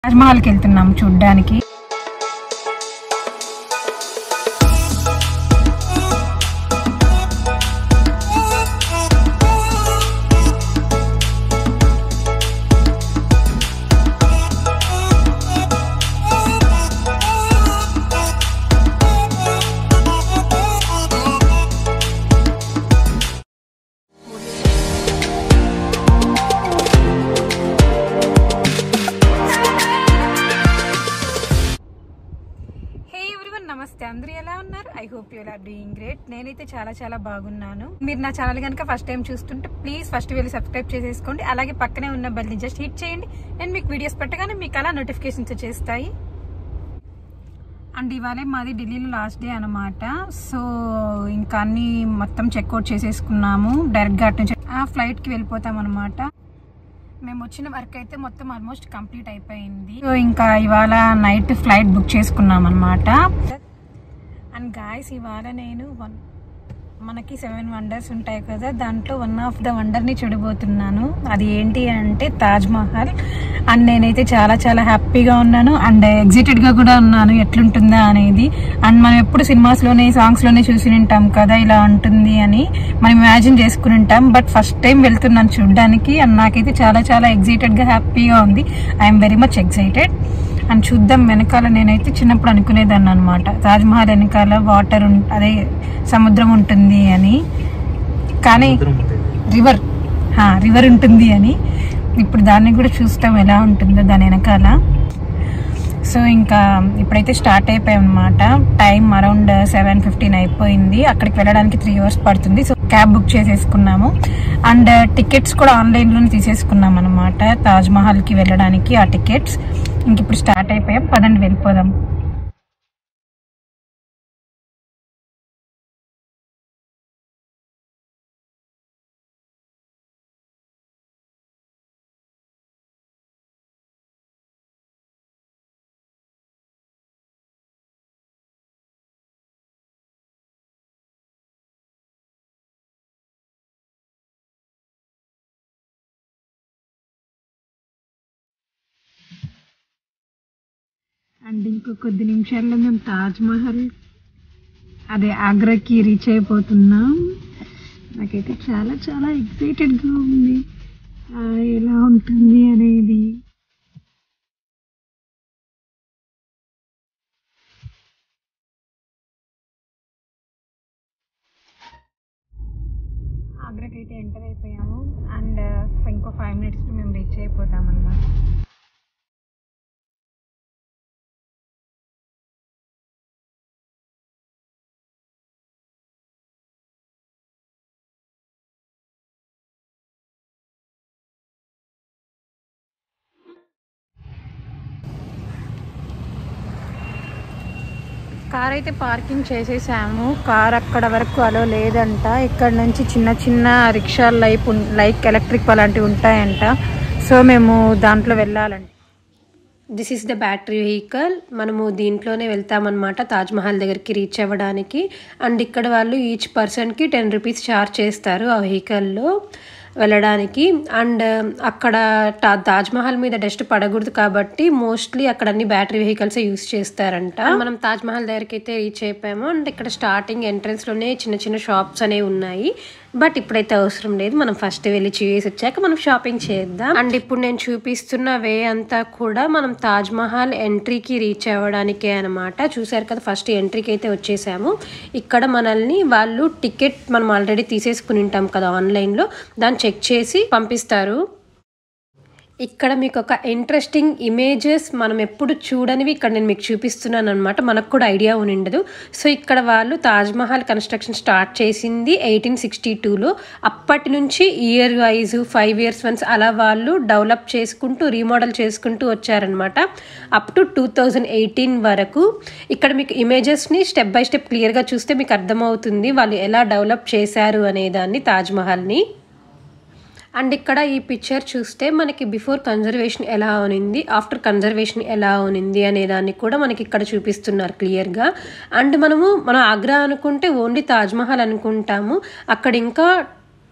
తాజ్మహల్కి వెళ్తున్నాం చూడ్డానికి హే ఎవ్రీవన్ నమస్తే అందరూ ఎలా ఉన్నారు I hope you are doing great నేనైతే చాలా చాలా బాగున్నాను మీరు నా ఛానల్ కనుక ఫస్ట్ టైం చూస్తుంటే ప్లీజ్ ఫస్ట్ వెళ్ళి సబ్స్క్రైబ్ చేసేసుకోండి అలాగే పక్కనే ఉన్న బెల్ని జస్ట్ హిట్ చేయండి నేను మీకు వీడియోస్ పెట్టగానే మీకు అలా నోటిఫికేషన్స్ వచ్చేస్తాయి అండ్ ఇవాళ మాది ఢిల్లీలో లాస్ట్ డే అనమాట సో ఇంకా అన్ని మొత్తం చెక్అవుట్ చేసేసుకున్నాము డైరెక్ట్గా అటు నుంచి ఆ ఫ్లైట్కి వెళ్ళిపోతాం అనమాట మేము వచ్చిన వర్క్ అయితే మొత్తం ఆల్మోస్ట్ కంప్లీట్ అయిపోయింది సో ఇంకా ఇవాళ నైట్ ఫ్లైట్ బుక్ చేసుకున్నాం అనమాట అండ్ గాయస్ ఇవాళ నేను వన్ మనకి సెవెన్ వండర్స్ ఉంటాయి కదా దాంట్లో వన్ ఆఫ్ ద వండర్ని చూడబోతున్నాను అది ఏంటి అంటే తాజ్ మహల్ అండ్ నేనైతే చాలా చాలా హ్యాపీగా ఉన్నాను అండ్ ఎగ్జైటెడ్గా కూడా ఉన్నాను ఎట్లుంటుందా అనేది అండ్ మనం ఎప్పుడు సినిమాస్లోనే సాంగ్స్లోనే చూసి ఉంటాం కదా ఇలా ఉంటుంది అని మనం ఇమాజిన్ చేసుకుని ఉంటాం బట్ ఫస్ట్ టైం వెళ్తున్నాను చూడడానికి అండ్ నాకైతే చాలా చాలా ఎగ్జైటెడ్గా హ్యాపీగా ఉంది ఐఎమ్ వెరీ మచ్ ఎగ్జైటెడ్ అని చూద్దాం వెనకాల నేనైతే చిన్నప్పుడు అనుకునేదాన్ని అనమాట తాజ్మహల్ వెనకాల వాటర్ అదే సముద్రం ఉంటుంది అని కానీ రివర్ రివర్ ఉంటుంది అని ఇప్పుడు దాన్ని కూడా చూస్తాం ఎలా ఉంటుందో దాని వెనకాల సో ఇంకా ఇప్పుడైతే స్టార్ట్ అయిపోయాం అనమాట టైం అరౌండ్ సెవెన్ ఫిఫ్టీన్ అయిపోయింది అక్కడికి వెళ్ళడానికి త్రీ అవర్స్ పడుతుంది సో క్యాబ్ బుక్ చేసేసుకున్నాము అండ్ టికెట్స్ కూడా ఆన్లైన్లోనే తీసేసుకున్నాం అనమాట తాజ్ మహల్కి వెళ్ళడానికి ఆ టికెట్స్ ఇంక ఇప్పుడు స్టార్ట్ అయిపోయాం పదండి వెళ్ళిపోదాం అండ్ ఇంకో కొద్ది నిమిషాల్లో మేము తాజ్ మహల్ అదే ఆగ్రాకి రీచ్ అయిపోతున్నాం నాకైతే చాలా చాలా ఎక్సైటెడ్గా ఉంది ఆ, ఎలా ఉంటుంది అనేది ఆగ్రాకి అయితే ఎంటర్ అయిపోయాము అండ్ ఇంకో ఫైవ్ మినిట్స్లో మేము రీచ్ అయిపోతాం అన్నమాట కార్ అయితే పార్కింగ్ చేసేసాము కార్ అక్కడ వరకు అలో లేదంట ఇక్కడ నుంచి చిన్న చిన్న రిక్షాలు లైక్ లైక్ ఎలక్ట్రిక్ అలాంటివి ఉంటాయంట సో మేము దాంట్లో వెళ్ళాలంట this is the battery vehicle మనము దీంట్లోనే వెళ్తామన్నమాట తాజ్మహల్ దగ్గరికి రీచ్ అవ్వడానికి అండ్ ఇక్కడ వాళ్ళు ఈచ్ పర్సన్కి టెన్ రూపీస్ ఛార్జ్ చేస్తారు ఆ వెహికల్లో వెళ్ళడానికి అండ్ అక్కడ టా తాజ్మహల్ మీద డస్ట్ పడకూడదు కాబట్టి మోస్ట్లీ అక్కడ అన్ని బ్యాటరీ వెహికల్స్ యూస్ చేస్తారంట మనం తాజ్మహల్ దగ్గరికి అయితే రీచ్ అయిపోయాము అండ్ ఇక్కడ స్టార్టింగ్ ఎంట్రన్స్లోనే చిన్న చిన్న షాప్స్ అనేవి ఉన్నాయి బట్ ఇప్పుడైతే అవసరం లేదు మనం ఫస్ట్ వెళ్ళి చూసి వచ్చాక మనం షాపింగ్ చేద్దాం అండ్ ఇప్పుడు నేను చూపిస్తున్న వే అంతా కూడా మనం తాజ్ మహల్ ఎంట్రీకి రీచ్ అవ్వడానికే అనమాట చూసారు కదా ఫస్ట్ ఎంట్రీకి అయితే వచ్చేసాము ఇక్కడ మనల్ని వాళ్ళు టికెట్ మనం ఆల్రెడీ తీసేసుకుని ఉంటాం కదా ఆన్లైన్లో దాన్ని చెక్ చేసి పంపిస్తారు ఇక్కడ మీకు ఒక ఇంట్రెస్టింగ్ ఇమేజెస్ మనం ఎప్పుడు చూడనివి ఇక్కడ నేను మీకు చూపిస్తున్నాను అనమాట మనకు కూడా ఐడియా ఉండదు సో ఇక్కడ వాళ్ళు తాజ్మహల్ కన్స్ట్రక్షన్ స్టార్ట్ చేసింది ఎయిటీన్ సిక్స్టీ టూలో అప్పటి నుంచి year wise five years once అలా వాళ్ళు డెవలప్ చేసుకుంటూ రీమోడల్ చేసుకుంటూ వచ్చారనమాట up to two thousand eighteen వరకు ఇక్కడ మీకు ఇమేజెస్ని స్టెప్ బై స్టెప్ క్లియర్గా చూస్తే మీకు అర్థమవుతుంది వాళ్ళు ఎలా డెవలప్ చేశారు అనేదాన్ని తాజ్మహల్ని అండ్ ఇక్కడ ఈ పిక్చర్ చూస్తే మనకి బిఫోర్ కన్జర్వేషన్ ఎలా ఉనింది ఆఫ్టర్ కన్జర్వేషన్ ఎలా ఉనింది అనే దాన్ని కూడా మనకి ఇక్కడ చూపిస్తున్నారు క్లియర్గా అండ్ మనము మనం ఆగ్రా అనుకుంటే ఓన్లీ తాజ్మహల్ అనుకుంటాము అక్కడ ఇంకా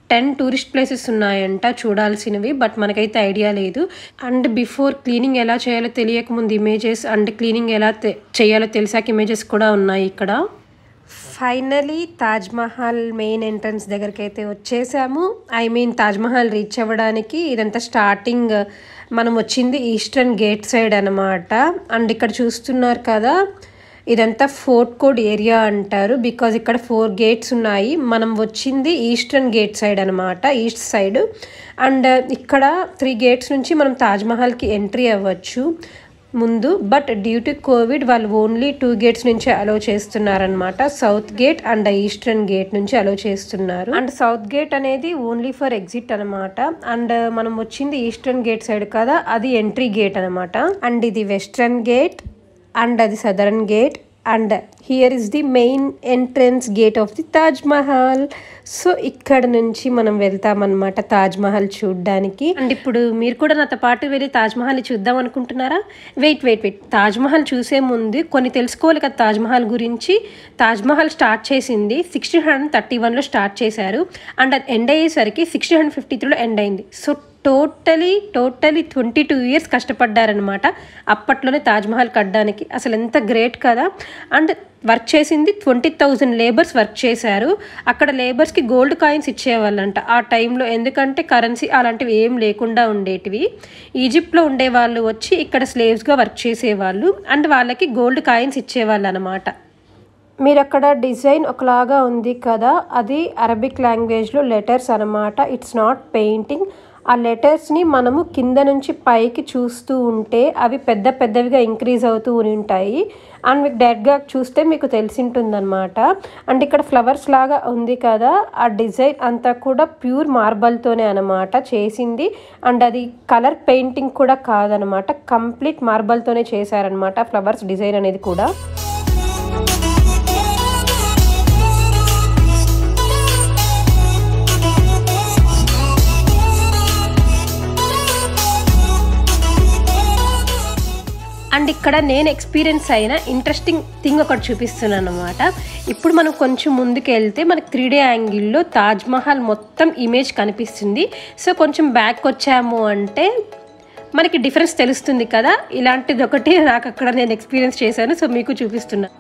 టెన్ టూరిస్ట్ ప్లేసెస్ ఉన్నాయంట చూడాల్సినవి బట్ మనకైతే ఐడియా లేదు అండ్ బిఫోర్ క్లీనింగ్ ఎలా చేయాలో తెలియకముందు ఇమేజెస్ అండ్ క్లీనింగ్ ఎలా తె- చేయాలో తెలిసాక ఇమేజెస్ కూడా ఉన్నాయి ఇక్కడ ఫైనలీ తాజ్మహల్ మెయిన్ ఎంట్రన్స్ దగ్గరికి అయితే వచ్చేసాము ఐ మీన్ తాజ్మహల్ రీచ్ అవ్వడానికి ఇదంతా స్టార్టింగ్ మనం వచ్చింది ఈస్టర్న్ గేట్ సైడ్ అనమాట అండ్ ఇక్కడ చూస్తున్నారు కదా ఇదంతా ఫోర్ట్ కోడ్ ఏరియా అంటారు బికాజ్ ఇక్కడ ఫోర్ గేట్స్ ఉన్నాయి మనం వచ్చింది ఈస్టర్న్ గేట్ సైడ్ అనమాట ఈస్ట్ సైడ్ అండ్ ఇక్కడ త్రీ గేట్స్ నుంచి మనం తాజ్మహల్కి ఎంట్రీ అవ్వచ్చు ముందు బట్ డ్యూ టు కోవిడ్ వాళ్ళు ఓన్లీ టూ గేట్స్ నుంచి అలో చేస్తున్నారనమాట south gate and eastern gate నుంచి అలో చేస్తున్నారు అండ్ సౌత్ గేట్ అనేది ఓన్లీ ఫర్ ఎగ్జిట్ అనమాట అండ్ మనం వచ్చింది ఈస్టర్న్ గేట్ సైడ్ కదా అది ఎంట్రీ గేట్ అనమాట అండ్ ఇది వెస్ట్రన్ గేట్ అండ్ అది southern gate and here is the main entrance gate of the Taj Mahal so ఇక్కడ నుంచి మనం వెళ్తామన్నమాట తాజ్ మహల్ చూడడానికి అండ్ ఇప్పుడు మీరు కూడా నాతో పాటు వెళ్ళి తాజ్ మహల్ చూద్దాం అనుకుంటున్నారా wait wait wait Taj Mahal చూసే ముందు కొన్ని తెలుసుకోవాలి కదా తాజ్ మహల్ గురించి తాజ్ మహల్ స్టార్ట్ చేసింది సిక్స్టీన్ హండ్రెడ్ థర్టీ వన్లో స్టార్ట్ చేశారు అండ్ అది ఎండ్ అయ్యేసరికి సిక్స్టీన్ హండ్రెడ్ ఫిఫ్టీ త్రీలో ఎండ్ అయింది so totally totally twenty two years కష్టపడ్డారనమాట అప్పట్లోనే తాజ్మహల్ కట్టడానికి అసలు ఎంత గ్రేట్ కదా అండ్ వర్క్ చేసింది ట్వంటీ థౌజండ్ లేబర్స్ వర్క్ చేశారు అక్కడ లేబర్స్కి గోల్డ్ కాయిన్స్ ఇచ్చేవాళ్ళంట ఆ టైంలో ఎందుకంటే కరెన్సీ అలాంటివి ఏం లేకుండా ఉండేటివి ఈజిప్ట్లో ఉండే వాళ్ళు వచ్చి ఇక్కడ స్లేవ్స్గా వర్క్ చేసేవాళ్ళు అండ్ వాళ్ళకి గోల్డ్ కాయిన్స్ ఇచ్చేవాళ్ళు అనమాట మీరు అక్కడ డిజైన్ ఒకలాగా ఉంది కదా అది అరబిక్ లాంగ్వేజ్లో లెటర్స్ అనమాట ఇట్స్ నాట్ పెయింటింగ్ ఆ లెటర్స్ని మనము కింద నుంచి పైకి చూస్తూ ఉంటే అవి పెద్ద పెద్దవిగా ఇంక్రీజ్ అవుతూ ఉంటాయి అండ్ మీకు డైరెక్ట్గా చూస్తే మీకు తెలిసింటుందన్నమాట అండ్ ఇక్కడ ఫ్లవర్స్ లాగా ఉంది కదా ఆ డిజైన్ అంతా కూడా ప్యూర్ మార్బల్తోనే అనమాట చేసింది అండ్ అది కలర్ పెయింటింగ్ కూడా కాదనమాట కంప్లీట్ మార్బల్తోనే చేశారనమాట ఫ్లవర్స్ డిజైన్ అనేది కూడా అండ్ ఇక్కడ నేను ఎక్స్పీరియన్స్ అయిన ఇంట్రెస్టింగ్ థింగ్ ఒకటి చూపిస్తున్నాను అనమాట ఇప్పుడు మనం కొంచెం ముందుకు వెళ్తే మనకి త్రీ డే యాంగిల్లో తాజ్మహల్ మొత్తం ఇమేజ్ కనిపిస్తుంది సో కొంచెం బ్యాక్ వచ్చాము అంటే మనకి డిఫరెన్స్ తెలుస్తుంది కదా ఇలాంటిది ఒకటి నాకు అక్కడ నేను ఎక్స్పీరియన్స్ చేశాను సో మీకు చూపిస్తున్నా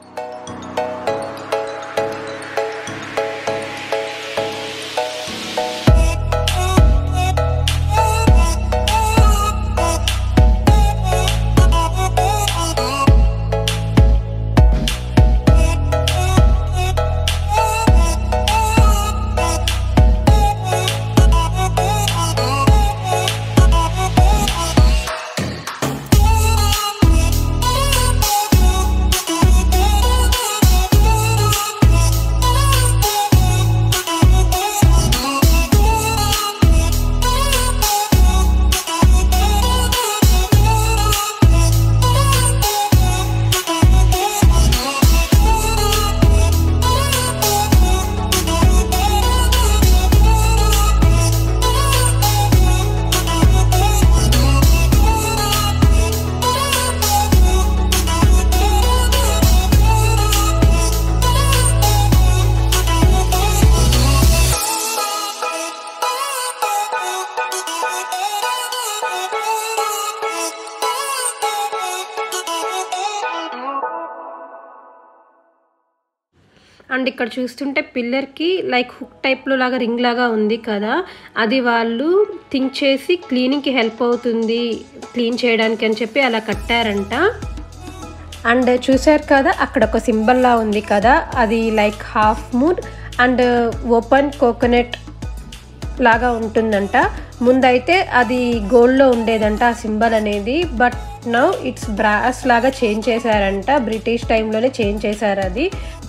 అండ్ ఇక్కడ చూస్తుంటే పిల్లర్కి లైక్ హుక్ టైప్లో లాగా రింగ్ లాగా ఉంది కదా అది వాళ్ళు థింక్ చేసి క్లీనింగ్కి హెల్ప్ అవుతుంది క్లీన్ చేయడానికి అని చెప్పి అలా కట్టారంట అండ్ చూసారు కదా అక్కడ ఒక సింబల్ లా ఉంది కదా అది like half moon and open coconut లాగా ఉంటుందంట ముందైతే అది గోల్డ్లో ఉండేదంట ఆ సింబల్ అనేది బట్ నౌ ఇట్స్ బ్రాస్ లాగా చేంజ్ చేశారంట బ్రిటిష్ టైంలోనే చేంజ్ చేశారు అది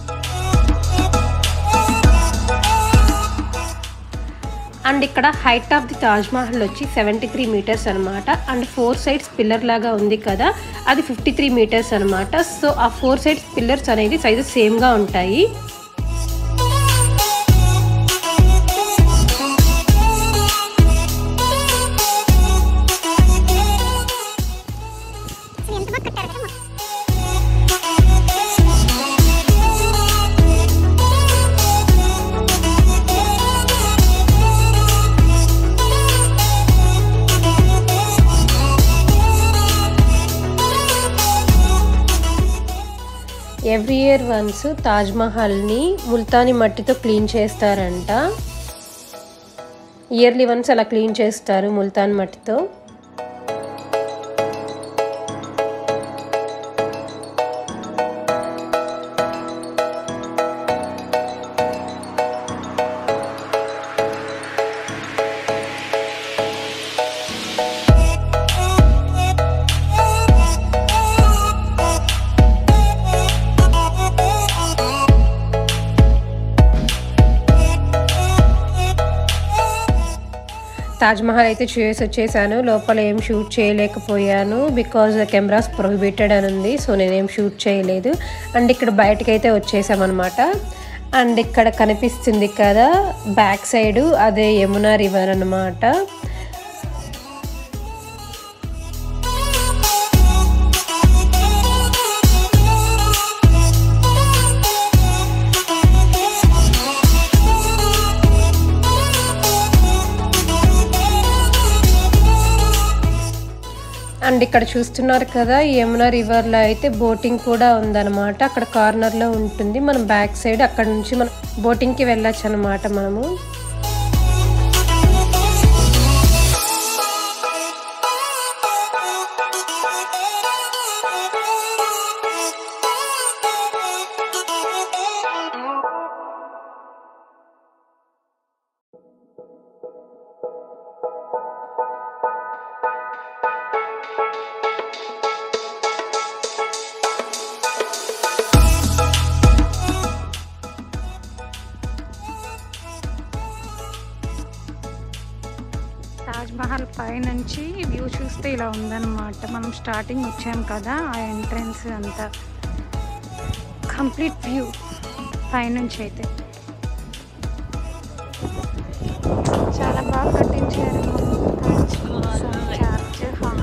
అండ్ ఇక్కడ height of the Taj Mahal వచ్చి సెవెంటీ త్రీ మీటర్స్ అనమాట అండ్ ఫోర్ సైడ్స్ పిల్లర్ లాగా ఉంది కదా అది ఫిఫ్టీ త్రీ మీటర్స్ అనమాట సో ఆ ఫోర్ సైడ్స్ పిల్లర్స్ అనేది సైజెస్ సేమ్గా ఉంటాయి ఎవ్రీ ఇయర్ వన్స్ తాజ్మహల్ని ముల్తానీ మట్టితో క్లీన్ చేస్తారంట ఇయర్లీ వన్స్ అలా క్లీన్ చేస్తారు ముల్తాన్ మట్టితో తాజ్మహల్ అయితే చూసి వచ్చేసాను లోపల ఏం షూట్ చేయలేకపోయాను బికాజ్ కెమెరాస్ ప్రొహిబిటెడ్ అని ఉంది సో నేనేం షూట్ చేయలేదు అండ్ ఇక్కడ బయటకి అయితే వచ్చేసామన్నమాట అండ్ ఇక్కడ కనిపిస్తుంది కదా బ్యాక్ సైడ్ అదే యమునా రివర్ అనమాట అండ్ ఇక్కడ చూస్తున్నారు కదా ఈ యమునా రివర్లో అయితే బోటింగ్ కూడా ఉందన్నమాట అక్కడ కార్నర్లో ఉంటుంది మనం బ్యాక్ సైడ్ అక్కడ నుంచి మనం బోటింగ్కి వెళ్ళొచ్చు అనమాట మనము తాజ్ మహల్ పై నుంచి వ్యూ చూస్తే ఇలా ఉందన్నమాట మనం స్టార్టింగ్ వచ్చాం కదా ఆ ఎంట్రన్స్ అంతా కంప్లీట్ వ్యూ పైనుంచి అయితే చాలా బాగా కట్టించారు తాజ్ కోసం చార్జ్ హాల్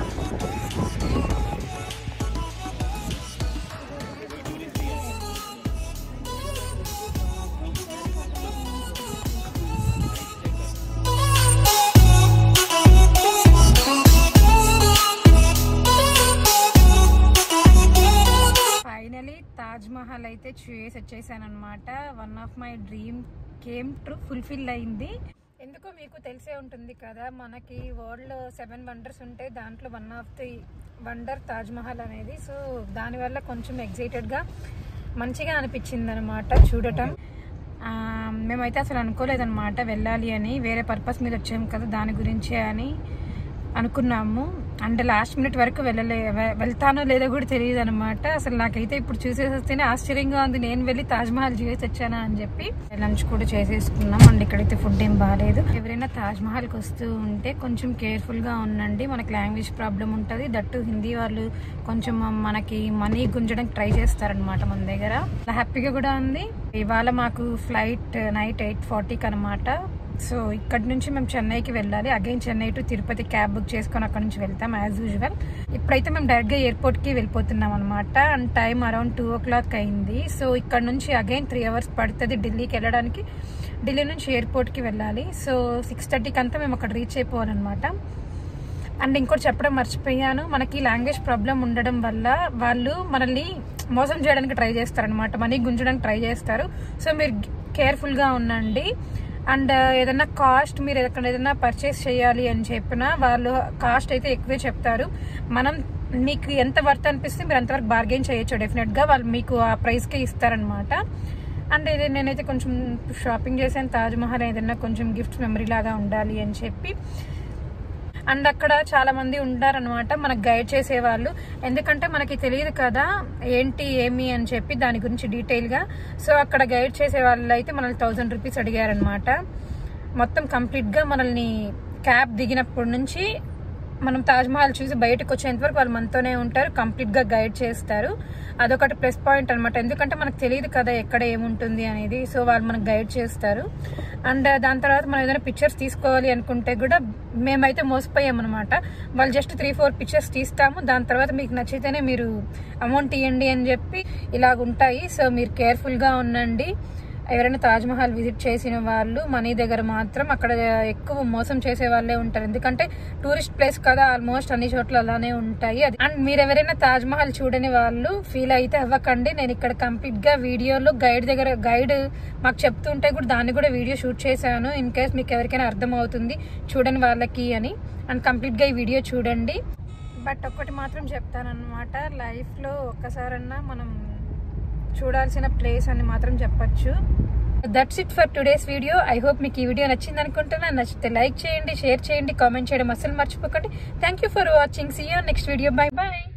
ఫైనలీ తాజ్ మహల్ అయితే చూసి వచ్చేసాను అనమాట one of my dream came true fulfil అయింది ఎందుకో మీకు తెలిసే ఉంటుంది కదా మనకి వరల్డ్ సెవెన్ వండర్స్ ఉంటే దాంట్లో one of the wonder Taj Mahal అనేది సో దానివల్ల కొంచెం ఎగ్జైటెడ్గా మంచిగా అనిపించింది అనమాట చూడటం ఆ, మేమైతే అసలు అనుకోలేదన్నమాట వెళ్ళాలి అని వేరే పర్పస్ మీద వచ్చాము కదా దాని గురించే అని అనుకున్నాము అంటే లాస్ట్ మినిట్ వరకు వెళ్ళలే వె- వెళ్తానో లేదో కూడా తెలియదు అనమాట అసలు నాకైతే ఇప్పుడు చూసేసి వస్తేనే ఆశ్చర్యంగా ఉంది నేను వెళ్ళి తాజ్ మహల్ చూసి వచ్చానా అని చెప్పి లంచ్ కూడా చేసేసుకున్నాం అండ్ ఇక్కడైతే ఫుడ్ ఏం బాగాలేదు ఎవరైనా తాజ్ మహల్కి వస్తూ ఉంటే కొంచెం కేర్ఫుల్ గా ఉండండి మనకి లాంగ్వేజ్ ప్రాబ్లం ఉంటుంది దట్టు హిందీ వాళ్ళు కొంచెం మనకి మనీ గుంజడానికి ట్రై చేస్తారనమాట మన దగ్గర హ్యాపీగా కూడా ఉంది ఇవాళ మాకు ఫ్లైట్ నైట్ ఎయిట్ ఫార్టీకి అనమాట సో ఇక్కడ నుంచి మేము చెన్నైకి వెళ్ళాలి again Chennai to Tirupati cab book చేసుకొని అక్కడ నుంచి వెళ్తాం యాజ్ యూజువల్ ఇప్పుడైతే మేము డైరెక్ట్గా ఎయిర్పోర్ట్కి వెళ్ళిపోతున్నాం అనమాట and time around two o'clock అయింది సో ఇక్కడ నుంచి అగైన్ త్రీ అవర్స్ పడుతుంది ఢిల్లీకి వెళ్ళడానికి ఢిల్లీ నుంచి ఎయిర్పోర్ట్కి వెళ్ళాలి సో సిక్స్ థర్టీకి అంతా మేము అక్కడ రీచ్ అయిపోవాలన్నమాట అండ్ ఇంకోటి చెప్పడం మర్చిపోయాను మనకి లాంగ్వేజ్ ప్రాబ్లం ఉండడం వల్ల వాళ్ళు మనల్ని మోసం చేయడానికి ట్రై చేస్తారనమాట మనీ గుంజడానికి ట్రై చేస్తారు సో మీరు కేర్ఫుల్గా ఉండండి అండ్ ఏదైనా కాస్ట్ మీరు ఎక్కడ ఏదైనా పర్చేస్ చేయాలి అని చెప్పినా వాళ్ళు కాస్ట్ అయితే ఎక్కువే చెప్తారు మనం మీకు ఎంత వర్త్ అనిపిస్తే మీరు అంతవరకు బార్గెన్ చేయొచ్చు డెఫినెట్గా వాళ్ళు మీకు ఆ ప్రైస్కే ఇస్తారనమాట అండ్ ఇది నేనైతే కొంచెం షాపింగ్ చేశాను తాజ్ మహల్ ఏదైనా కొంచెం గిఫ్ట్ మెమరీ లాగా ఉండాలి అని చెప్పి అండ్ అక్కడ చాలా మంది ఉంటారనమాట మనకు గైడ్ చేసేవాళ్ళు ఎందుకంటే మనకి తెలియదు కదా ఏంటి ఏమి అని చెప్పి దాని గురించి డీటెయిల్గా సో అక్కడ గైడ్ చేసే వాళ్ళు అయితే మనల్ని థౌజండ్ రూపీస్ అడిగారనమాట మొత్తం కంప్లీట్గా మనల్ని క్యాబ్ దిగినప్పటి నుంచి మనం తాజ్ మహల్ చూసి బయటకు వచ్చేంత వరకు వాళ్ళు మనతోనే ఉంటారు కంప్లీట్ గా గైడ్ చేస్తారు అదొకటి ప్లస్ పాయింట్ అనమాట ఎందుకంటే మనకు తెలియదు కదా ఎక్కడ ఏముంటుంది అనేది సో వాళ్ళు మనకు గైడ్ చేస్తారు అండ్ దాని తర్వాత మనం ఏదైనా పిక్చర్స్ తీసుకోవాలి అనుకుంటే కూడా మేమైతే మోసపోయామన్నమాట వాళ్ళు జస్ట్ త్రీ ఫోర్ పిక్చర్స్ తీస్తాము దాని తర్వాత మీకు నచ్చితేనే మీరు అమౌంట్ ఇవ్వండి అని చెప్పి ఇలాగ ఉంటాయి సో మీరు కేర్ఫుల్గా ఉండండి ఎవరైనా తాజ్మహల్ విజిట్ చేసిన వాళ్ళు మనీ దగ్గర మాత్రం అక్కడ ఎక్కువ మోసం చేసే వాళ్ళే ఉంటారు ఎందుకంటే టూరిస్ట్ ప్లేస్ కదా ఆల్మోస్ట్ అన్ని చోట్ల అలానే ఉంటాయి అది అండ్ మీరు ఎవరైనా తాజ్మహల్ చూడని వాళ్ళు ఫీల్ అయితే అవ్వకండి నేను ఇక్కడ కంప్లీట్ గా వీడియోలో గైడ్ దగ్గర గైడ్ మాకు చెప్తుంటే కూడా దాన్ని కూడా వీడియో షూట్ చేశాను ఇన్ కేస్ మీకు ఎవరికైనా అర్థం అవుతుంది చూడని వాళ్ళకి అని అండ్ కంప్లీట్ గా ఈ వీడియో చూడండి బట్ ఒక్కటి మాత్రం చెప్తానన్నమాట లైఫ్లో ఒక్కసారన్నా మనం చూడాల్సిన ప్లేస్ అని మాత్రం చెప్పచ్చు that's it for today's video I hope మీకు ఈ వీడియో నచ్చింది అనుకుంటున్నా నచ్చితే లైక్ చేయండి షేర్ చేయండి కామెంట్ చేయడం అస్సలు మర్చిపోకండి thank you for watching see you next video bye bye